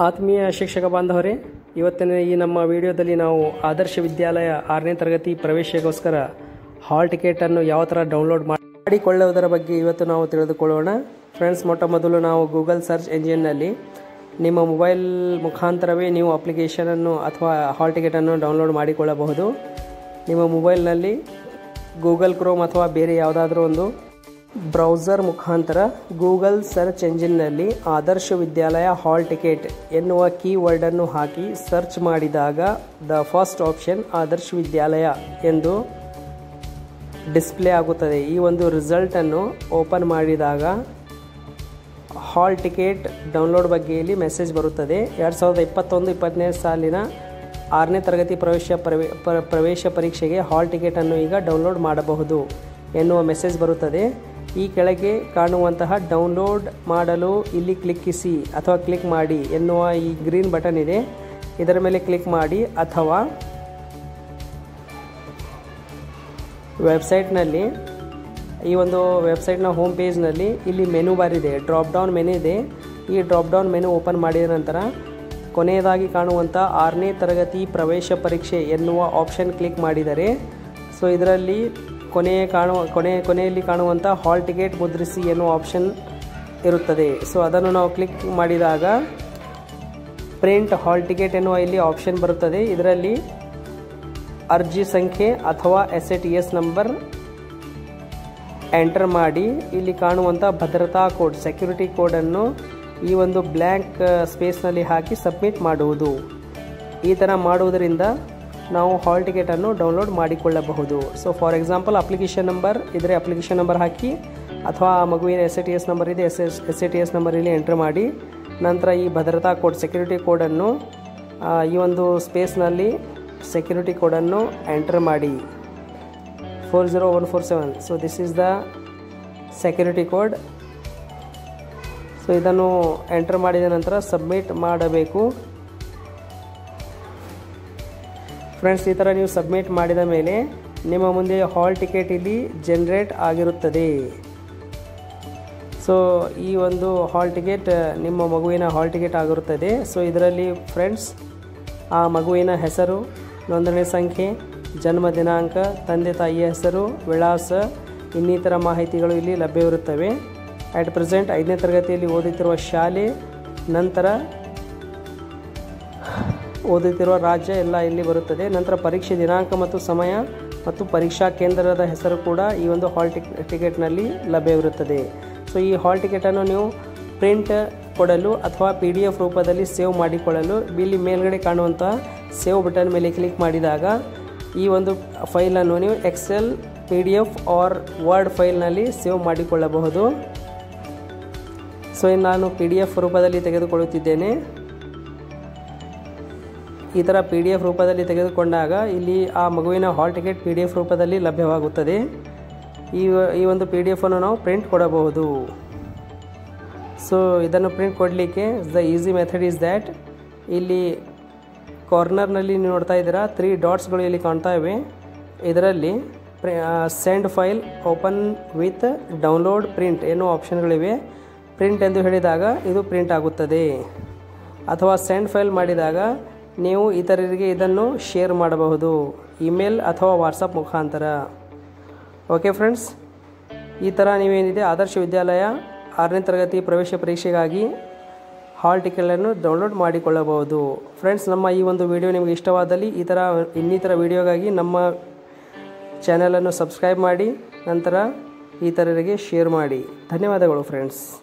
ಆತ್ಮೀಯ ಶಿಕ್ಷಕ ಬಾಂಧವರೇ ಇವತ್ತಿನ ಈ ನಮ್ಮ ವಿಡಿಯೋದಲ್ಲಿ ನಾವು ಆದರ್ಶ ವಿದ್ಯಾಲಯ ಆರನೇ ತರಗತಿ ಪ್ರವೇಶಕ್ಕೋಸ್ಕರ ಹಾಲ್ ಟಿಕೆಟನ್ನು ಯಾವ ಥರ ಡೌನ್ಲೋಡ್ ಮಾಡಿಕೊಳ್ಳುವುದರ ಬಗ್ಗೆ ಇವತ್ತು ನಾವು ತಿಳಿದುಕೊಳ್ಳೋಣ ಫ್ರೆಂಡ್ಸ್ ಮೊಟ್ಟ ಮೊದಲು ನಾವು ಗೂಗಲ್ ಸರ್ಚ್ ಎಂಜಿನ್ನಲ್ಲಿ ನಿಮ್ಮ ಮೊಬೈಲ್ ಮುಖಾಂತರವೇ ನೀವು ಅಪ್ಲಿಕೇಶನನ್ನು ಅಥವಾ ಹಾಲ್ ಟಿಕೆಟನ್ನು ಡೌನ್ಲೋಡ್ ಮಾಡಿಕೊಳ್ಳಬಹುದು ನಿಮ್ಮ ಮೊಬೈಲ್ನಲ್ಲಿ ಗೂಗಲ್ ಕ್ರೋಮ್ ಅಥವಾ ಬೇರೆ ಯಾವುದಾದ್ರೂ ಒಂದು ಬ್ರೌಸರ್ ಮುಖಾಂತರ ಗೂಗಲ್ ಸರ್ಚ್ ಎಂಜಿನ್ನಲ್ಲಿ ಆದರ್ಶ ವಿದ್ಯಾಲಯ ಹಾಲ್ ಟಿಕೆಟ್ ಎನ್ನುವ ಕೀವರ್ಡನ್ನು ಹಾಕಿ ಸರ್ಚ್ ಮಾಡಿದಾಗ the first option Adarsha Vidyalaya ಎಂದು ಡಿಸ್ಪ್ಲೇ ಆಗುತ್ತದೆ ಈ ಒಂದು ರಿಸಲ್ಟನ್ನು ಓಪನ್ ಮಾಡಿದಾಗ ಹಾಲ್ ಟಿಕೆಟ್ ಡೌನ್ಲೋಡ್ ಬಗ್ಗೆ ಇಲ್ಲಿ ಮೆಸೇಜ್ ಬರುತ್ತದೆ ಎರಡು ಸಾವಿರದ ಇಪ್ಪತ್ತೊಂದು ಇಪ್ಪತ್ತನೇ ಸಾಲಿನ ಆರನೇ ತರಗತಿ ಪ್ರವೇಶ ಪ್ರವೇ ಪ್ರ- ಪ್ರವೇಶ ಪರೀಕ್ಷೆಗೆ ಹಾಲ್ ಟಿಕೆಟನ್ನು ಈಗ ಡೌನ್ಲೋಡ್ ಮಾಡಬಹುದು ಎನ್ನುವ ಮೆಸೇಜ್ ಬರುತ್ತದೆ ಈ ಕೆಳಗೆ ಕಾಣುವಂತಹ ಡೌನ್ಲೋಡ್ ಮಾಡಲು ಇಲ್ಲಿ ಕ್ಲಿಕ್ಕಿಸಿ ಅಥವಾ ಕ್ಲಿಕ್ ಮಾಡಿ ಎನ್ನುವ ಈ ಗ್ರೀನ್ ಬಟನ್ ಇದೆ ಇದರ ಮೇಲೆ ಕ್ಲಿಕ್ ಮಾಡಿ ಅಥವಾ ವೆಬ್ಸೈಟ್ನಲ್ಲಿ ಈ ಒಂದು ವೆಬ್ಸೈಟ್ನ ಹೋಮ್ ಪೇಜ್ನಲ್ಲಿ ಇಲ್ಲಿ ಮೆನು ಬಾರ್ ಇದೆ ಡ್ರಾಪ್ ಡೌನ್ ಮೆನು ಇದೆ ಈ ಡ್ರಾಪ್ ಡೌನ್ ಮೆನು ಓಪನ್ ಮಾಡಿದ ನಂತರ ಕೊನೆಯದಾಗಿ ಕಾಣುವಂಥ ಆರನೇ ತರಗತಿ ಪ್ರವೇಶ ಪರೀಕ್ಷೆ ಎನ್ನುವ ಆಪ್ಷನ್ ಕ್ಲಿಕ್ ಮಾಡಿದರೆ ಸೊ ಇದರಲ್ಲಿ ಕೊನೆಯ ಕಾಣುವ ಕೊನೆ ಕೊನೆಯಲ್ಲಿ ಕಾಣುವಂಥ ಹಾಲ್ ಟಿಕೆಟ್ ಮುದ್ರಿಸಿ ಎನ್ನುವ ಆಪ್ಷನ್ ಇರುತ್ತದೆ ಸೊ ಅದನ್ನು ನಾವು ಕ್ಲಿಕ್ ಮಾಡಿದಾಗ ಪ್ರಿಂಟ್ ಹಾಲ್ ಟಿಕೆಟ್ ಎನ್ನುವ ಇಲ್ಲಿ ಆಪ್ಷನ್ ಬರುತ್ತದೆ ಇದರಲ್ಲಿ ಅರ್ಜಿ ಸಂಖ್ಯೆ ಅಥವಾ S A T S number enter ಮಾಡಿ ಇಲ್ಲಿ ಕಾಣುವಂಥ ಭದ್ರತಾ ಕೋಡ್ ಸೆಕ್ಯೂರಿಟಿ ಕೋಡನ್ನು ಈ ಒಂದು ಬ್ಲ್ಯಾಂಕ್ ಸ್ಪೇಸ್ನಲ್ಲಿ ಹಾಕಿ ಸಬ್ಮಿಟ್ ಮಾಡುವುದು ಈ ಥರ ಮಾಡುವುದರಿಂದ ನಾವು ಹಾಲ್ ಟಿಕೆಟನ್ನು ಡೌನ್ಲೋಡ್ ಮಾಡಿಕೊಳ್ಳಬಹುದು so for example application number ಇದ್ರೆ ಅಪ್ಲಿಕೇಶನ್ ನಂಬರ್ ಹಾಕಿ ಅಥವಾ ಆ ಮಗುವಿನ S A T S number ಇದೆ S S S A T S number ಇಲ್ಲಿ ಎಂಟ್ರ್ ಮಾಡಿ ನಂತರ ಈ ಭದ್ರತಾ ಕೋಡ್ ಸೆಕ್ಯೂರಿಟಿ ಕೋಡನ್ನು ಆ, ಈ ಒಂದು ಸ್ಪೇಸ್ನಲ್ಲಿ ಸೆಕ್ಯೂರಿಟಿ ಕೋಡನ್ನು ಎಂಟರ್ ಮಾಡಿ four zero one four seven so this is the security code so ಇದನ್ನು ಎಂಟರ್ ಮಾಡಿದ ನಂತರ ಸಬ್ಮಿಟ್ ಮಾಡಬೇಕು ಫ್ರೆಂಡ್ಸ್ ಈ ಥರ ನೀವು ಸಬ್ಮಿಟ್ ಮಾಡಿದ ಮೇಲೆ ನಿಮ್ಮ ಮುಂದೆ ಹಾಲ್ ಟಿಕೆಟ್ ಇಲ್ಲಿ ಜನ್ರೇಟ್ ಆಗಿರುತ್ತದೆ ಸೊ ಈ ಒಂದು ಹಾಲ್ ಟಿಕೆಟ್ ನಿಮ್ಮ ಮಗುವಿನ ಹಾಲ್ ಟಿಕೆಟ್ ಆಗಿರುತ್ತದೆ ಸೊ ಇದರಲ್ಲಿ ಫ್ರೆಂಡ್ಸ್ ಆ ಮಗುವಿನ ಹೆಸರು ನೋಂದಣಿ ಸಂಖ್ಯೆ ಜನ್ಮ ದಿನಾಂಕ ತಂದೆ ತಾಯಿಯ ಹೆಸರು ವಿಳಾಸ ಇನ್ನಿತರ ಮಾಹಿತಿಗಳು ಇಲ್ಲಿ ಲಭ್ಯವಿರುತ್ತವೆ ಅಟ್ ಪ್ರೆಸೆಂಟ್ ಐದನೇ ತರಗತಿಯಲ್ಲಿ ಓದುತ್ತಿರುವ ಶಾಲೆ ನಂತರ ಓದುತ್ತಿರುವ ರಾಜ್ಯ ಎಲ್ಲ ಇಲ್ಲಿ ಬರುತ್ತದೆ ನಂತರ ಪರೀಕ್ಷೆ ದಿನಾಂಕ ಮತ್ತು ಸಮಯ ಮತ್ತು ಪರೀಕ್ಷಾ ಕೇಂದ್ರದ ಹೆಸರು ಕೂಡ ಈ ಒಂದು ಹಾಲ್ ಟಿಕ್ ಟಿಕೆಟ್ನಲ್ಲಿ ಲಭ್ಯವಿರುತ್ತದೆ ಸೊ ಈ ಹಾಲ್ ಟಿಕೆಟನ್ನು ನೀವು ಪ್ರಿಂಟ್ ಕೊಡಲು ಅಥವಾ ಪಿ ಡಿ ಎಫ್ ರೂಪದಲ್ಲಿ ಸೇವ್ ಮಾಡಿಕೊಳ್ಳಲು ಇಲ್ಲಿ ಮೇಲ್ಗಡೆ ಕಾಣುವಂಥ ಸೇವ್ ಬಟನ್ ಮೇಲೆ ಕ್ಲಿಕ್ ಮಾಡಿದಾಗ ಈ ಒಂದು ಫೈಲನ್ನು ನೀವು Excel P D F or word ಫೈಲ್ನಲ್ಲಿ ಸೇವ್ ಮಾಡಿಕೊಳ್ಳಬಹುದು ಸೊ ಇನ್ನು ನಾನು ಪಿ ಡಿ ಎಫ್ ರೂಪದಲ್ಲಿ ತೆಗೆದುಕೊಳ್ಳುತ್ತಿದ್ದೇನೆ ಈ ಥರ ಪಿ ಡಿ ಎಫ್ ರೂಪದಲ್ಲಿ ತೆಗೆದುಕೊಂಡಾಗ ಇಲ್ಲಿ ಆ ಮಗುವಿನ hall ticket P D F ರೂಪದಲ್ಲಿ ಲಭ್ಯವಾಗುತ್ತದೆ ಈ ಈ ಒಂದು ಪಿ ಡಿ ಎಫನ್ನು ನಾವು ಪ್ರಿಂಟ್ ಕೊಡಬಹುದು ಸೊ ಇದನ್ನು ಪ್ರಿಂಟ್ ಕೊಡಲಿಕ್ಕೆ the easy method is that ಇಲ್ಲಿ ಕಾರ್ನರ್ನಲ್ಲಿ ನೀವು ನೋಡ್ತಾ ಇದ್ದೀರಾ ತ್ರೀ ಡಾಟ್ಸ್ಗಳು ಇಲ್ಲಿ ಕಾಣ್ತಾ ಇವೆ ಇದರಲ್ಲಿ send file open with download print ಎನ್ನುವ ಆಪ್ಷನ್ಗಳಿವೆ ಪ್ರಿಂಟ್ ಎಂದು ಹೇಳಿದಾಗ ಇದು ಪ್ರಿಂಟ್ ಆಗುತ್ತದೆ ಅಥವಾ ಸೆಂಡ್ ಫೈಲ್ ಮಾಡಿದಾಗ ನೀವು ಇತರರಿಗೆ ಇದನ್ನು ಶೇರ್ ಮಾಡಬಹುದು ಇಮೇಲ್ ಅಥವಾ ವಾಟ್ಸಪ್ ಮುಖಾಂತರ ಓಕೆ ಫ್ರೆಂಡ್ಸ್ ಈ ಥರ ನೀವೇನಿದೆ ಆದರ್ಶ ವಿದ್ಯಾಲಯ ಆರನೇ ತರಗತಿ ಪ್ರವೇಶ ಪರೀಕ್ಷೆಗಾಗಿ ಹಾಲ್ ಟಿಕೆಟನ್ನು ಡೌನ್ಲೋಡ್ ಮಾಡಿಕೊಳ್ಳಬಹುದು ಫ್ರೆಂಡ್ಸ್ ನಮ್ಮ ಈ ಒಂದು ವಿಡಿಯೋ ನಿಮಗೆ ಇಷ್ಟವಾದಲ್ಲಿ ಈ ಥರ ಇನ್ನಿತರ ವಿಡಿಯೋಗಾಗಿ ನಮ್ಮ ಚಾನಲನ್ನು ಸಬ್ಸ್ಕ್ರೈಬ್ ಮಾಡಿ ನಂತರ ಇತರರಿಗೆ ಶೇರ್ ಮಾಡಿ ಧನ್ಯವಾದಗಳು ಫ್ರೆಂಡ್ಸ್